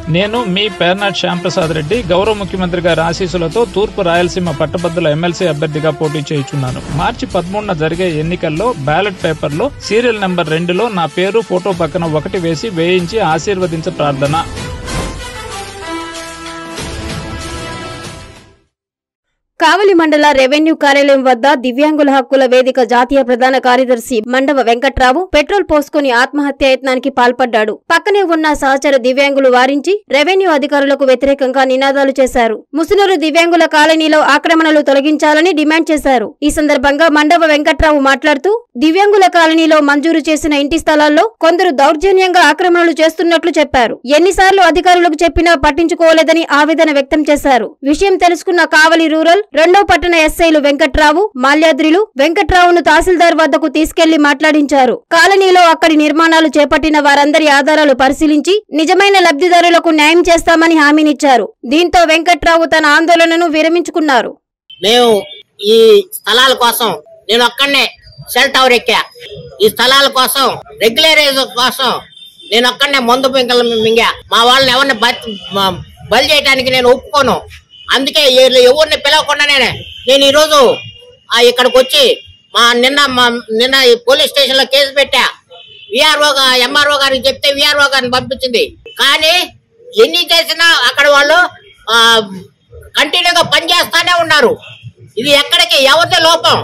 నేను మీ పేర్నాట్ శ్యాంప్రసాద్ రెడ్డి గౌరవ ముఖ్యమంత్రి గారి ఆశీస్సులతో తూర్పు రాయలసీమ పట్టభద్రుల ఎమ్మెల్సీ అభ్యర్థిగా పోటీ చేయుచున్నాను మార్చి పదమూడున జరిగే ఎన్నికల్లో బ్యాలెట్ పేపర్లో సీరియల్ నెంబర్ రెండులో నా పేరు ఫోటో పక్కన ఒకటి వేసి వేయించి ఆశీర్వదించ ప్రార్థన కావలి మండల రెవెన్యూ కార్యాలయం వద్ద దివ్యాంగుల హక్కుల వేదిక జాతీయ ప్రధాన కార్యదర్శి మండవ వెంకట్రావు పెట్రోల్ పోసుకుని ఆత్మహత్య యత్నానికి పాల్పడ్డాడు పక్కనే ఉన్న సహచర దివ్యాంగులు వారించి రెవెన్యూ అధికారులకు వ్యతిరేకంగా నినాదాలు చేశారు ముసునూరు దివ్యాంగుల కాలనీలో ఆక్రమణలు తొలగించాలని డిమాండ్ చేశారు ఈ సందర్భంగా మండవ వెంకట్రావు మాట్లాడుతూ దివ్యాంగుల కాలనీలో మంజూరు చేసిన ఇంటి స్థలాల్లో కొందరు దౌర్జన్యంగా ఆక్రమణలు చేస్తున్నట్లు చెప్పారు ఎన్నిసార్లు అధికారులకు చెప్పినా పట్టించుకోలేదని ఆవేదన వ్యక్తం చేశారు విషయం తెలుసుకున్న కావలి రూరల్ రెండో పట్టణ ఎస్ఐలు వెంకట్రావు మాల్యాద్రిలు వెంకట్రావును తహసీల్దార్ వద్దకు తీసుకెళ్లి మాట్లాడించారు కాలనీలో అక్కడి నిర్మాణాలు చేపట్టిన వారందరి ఆధారాలు పరిశీలించి నిజమైన లబ్ధిదారులకు న్యాయం చేస్తామని హామీనిచ్చారు దీంతో వెంకట్రావు తన ఆందోళనను విరమించుకున్నారు మేము ఈ స్థలాల కోసం నేను ఒక్కడనే సెల్ టవర్ ఎక్కా ఈ స్థలాల కోసం రెగ్యులరైజ్ కోసం నేను ఒక్కడనే మందు పింకలు మింగా మా వాళ్ళని ఎవరిని బ- మ- బలి చేయడానికి నేను ఒప్పుకోను అందుకే ఏ- ఎవరిని పిలవకుండానే నేను ఈరోజు ఆ ఇక్కడికి వచ్చి మా నిన్న మా నిన్న ఈ పోలీస్ స్టేషన్ లో కేసు పెట్టా విఆర్ఓ ఎంఆర్ఓ గారికి చెప్తే విఆర్ఓ గారిని పంపించింది కానీ ఎన్ని చేసినా అక్కడ వాళ్ళు ఆ, కంటిన్యూగా పనిచేస్తానే ఉన్నారు ఇది ఎక్కడికి ఎవరిది లోపం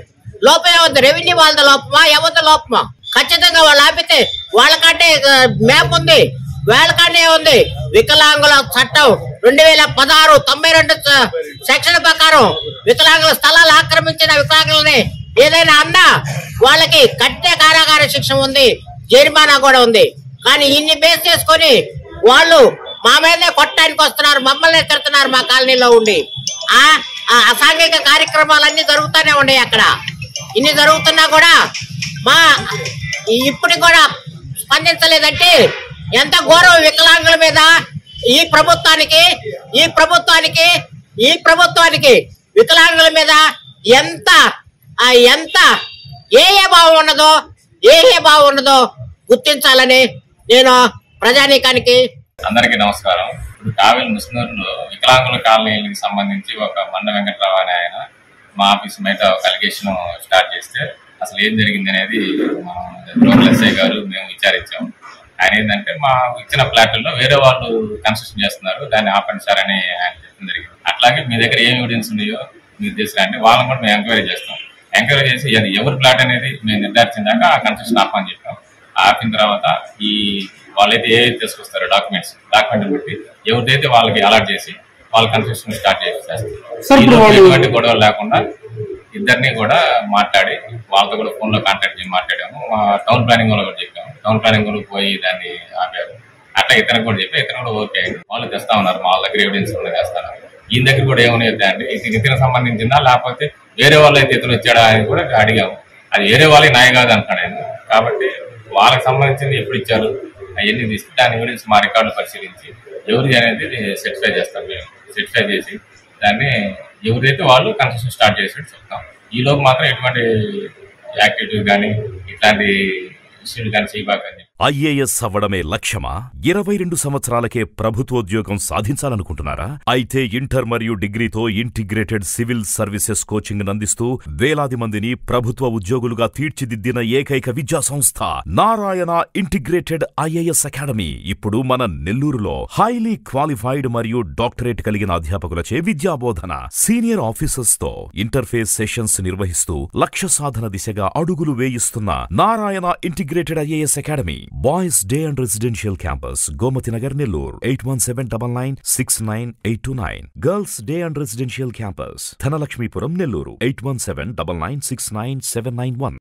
లోపం ఏముంది రెవెన్యూ వాళ్ళది లోపమా ఎవరిది లోపమా ఖచ్చితంగా వాళ్ళు ఆపితే వాళ్ళకంటే ఆ, మ్యాప్ ఉంది వాళ్ళకంటే ఉంది వికలాంగుల చట్టం రెండు వేల పదహారు తొంభై రెండు స- సెక్షన్ ప్రకారం వికలాంగుల స్థలాలు ఆక్రమించిన వికలాంగులని ఏదైనా అన్నా వాళ్ళకి కట్టే కారాగార శిక్ష ఉంది జరిమానా కూడా ఉంది కానీ ఇన్ని బేస్ చేసుకొని వాళ్ళు మా మీదే కొట్టడానికి వస్తున్నారు మమ్మల్ని తిడుతున్నారు మా కాలనీలో ఉండి ఆ ఆ అసాంఘిక కార్యక్రమాలన్నీ జరుగుతూనే ఉన్నాయి అక్కడ ఇన్ని జరుగుతున్నా కూడా మా ఇప్పటికి కూడా స్పందించలేదంటే ఎంత గౌరవం వికలాంగుల మీద ఈ ప్రభుత్వానికి ఈ ప్రభుత్వానికి ఈ ప్రభుత్వానికి వికలాంగుల మీద ఎంత ఆ ఎంత ఏ ఏ భావం ఉన్నదో ఏ ఏ భావం ఉన్నదో గుర్తించాలని నేను ప్రజానీకానికి అందరికీ నమస్కారం ఇప్పుడు కావేలి ముస్నూరులో వికలాంగుల కాలనీలకు సంబంధించి ఒక మండ వెంకట్రావు అనే ఆయన మా ఆఫీస్ బయట ఒక అలిగేషన్ స్టార్ట్ చేస్తే అసలు ఏం జరిగింది అనేది మా లోకల్ ఎస్ఐ గారు మేము విచారించాము ఆయన ఏంటంటే మా ఇచ్చిన ఫ్లాట్లలో వేరే వాళ్ళు కన్స్ట్రక్షన్ చేస్తున్నారు దాన్ని ఆపండి సార్ అని ఆయన చెప్పడం జరిగింది అట్లాగే మీ దగ్గర ఏం ఎవిడెన్స్ ఉన్నాయో మీరు తీసుకురండి వాళ్ళని కూడా మేము ఎంక్వైరీ చేస్తాం ఎంక్వైరీ చేసి అది ఎవరి ప్లాట్ అనేది మేము నిర్ధారించాక ఆ కన్స్ట్రక్షన్ ఆపని చెప్పాం ఆపిన తర్వాత ఈ వాళ్ళైతే ఏ తీసుకొస్తారో డాక్యుమెంట్స్ డాక్యుమెంట్ బట్టి ఎవరిదైతే వాళ్ళకి అలాట్ చేసి వాళ్ళ కన్స్ట్రక్షన్ స్టార్ట్ చేసేస్తారు ఎటువంటి గొడవలు లేకుండా ఇద్దరిని కూడా మాట్లాడి వాళ్ళతో కూడా ఫోన్ లో కాంటాక్ట్ చేసి మాట్లాడాము మా టౌన్ ప్లానింగ్ వాళ్ళు కూడా చెప్పాము టౌన్ ప్లానింగ్ వాళ్ళు పోయి దాన్ని ఆపారు అట్లా ఇతను కూడా చెప్పి ఇతను కూడా ఓకే అయింది వాళ్ళు తెస్తా ఉన్నారు మా వాళ్ళ దగ్గర ఎవిడెన్స్ ఉన్నాయి తెస్తున్నారు ఈయన దగ్గర కూడా ఏమని అంటే ఇది ఇతనికి సంబంధించిందా లేకపోతే వేరే వాళ్ళు అయితే ఇతను వచ్చాడా అని కూడా అడిగాము అది వేరే వాళ్ళకి నాయ కాదు అంటున్నాడు ఆయన కాబట్టి వాళ్ళకి సంబంధించింది ఎప్పుడు ఇచ్చారు అవన్నీ తీసుకు దాని ఎవిడెన్స్ మా రికార్డులు పరిశీలించి ఎవరిది అనేది సెటిఫై చేస్తాం మేము సెటిఫై చేసి దాన్ని ఎవరైతే వాళ్ళు కన్స్ట్రక్షన్ స్టార్ట్ చేసినట్టు చెప్తాం ఈ లోపు మాత్రం ఎటువంటి యాక్టివిటీ కానీ ఇట్లాంటి ఇష్యూలు కానీ చేయబాకని ఐఏఎస్ అవ్వడమే లక్ష్యమా ఇరవై రెండు సంవత్సరాలకే ప్రభుత్వోద్యోగం సాధించాలనుకుంటున్నారా అయితే ఇంటర్ మరియు డిగ్రీతో ఇంటిగ్రేటెడ్ సివిల్ సర్వీసెస్ కోచింగ్ అందిస్తూ వేలాది మందిని ప్రభుత్వ ఉద్యోగులుగా తీర్చిదిద్దిన ఏకైక విద్యా సంస్థ నారాయణ ఇంటిగ్రేటెడ్ ఐఏఎస్ అకాడమీ ఇప్పుడు మన నెల్లూరులో హైలీ క్వాలిఫైడ్ మరియు డాక్టరేట్ కలిగిన అధ్యాపకులచే విద్యాబోధన సీనియర్ ఆఫీసర్స్ తో ఇంటర్ఫేస్ సెషన్స్ నిర్వహిస్తూ లక్ష్య సాధన దిశగా అడుగులు వేయిస్తున్న Narayana integrated IAS academy boys day and residential campus Gomathi Nagar Nellore eight one seven double nine six nine eight two nine girls day and residential campus Dhanalakshmipuram Nellore eight one seven double nine six nine seven nine one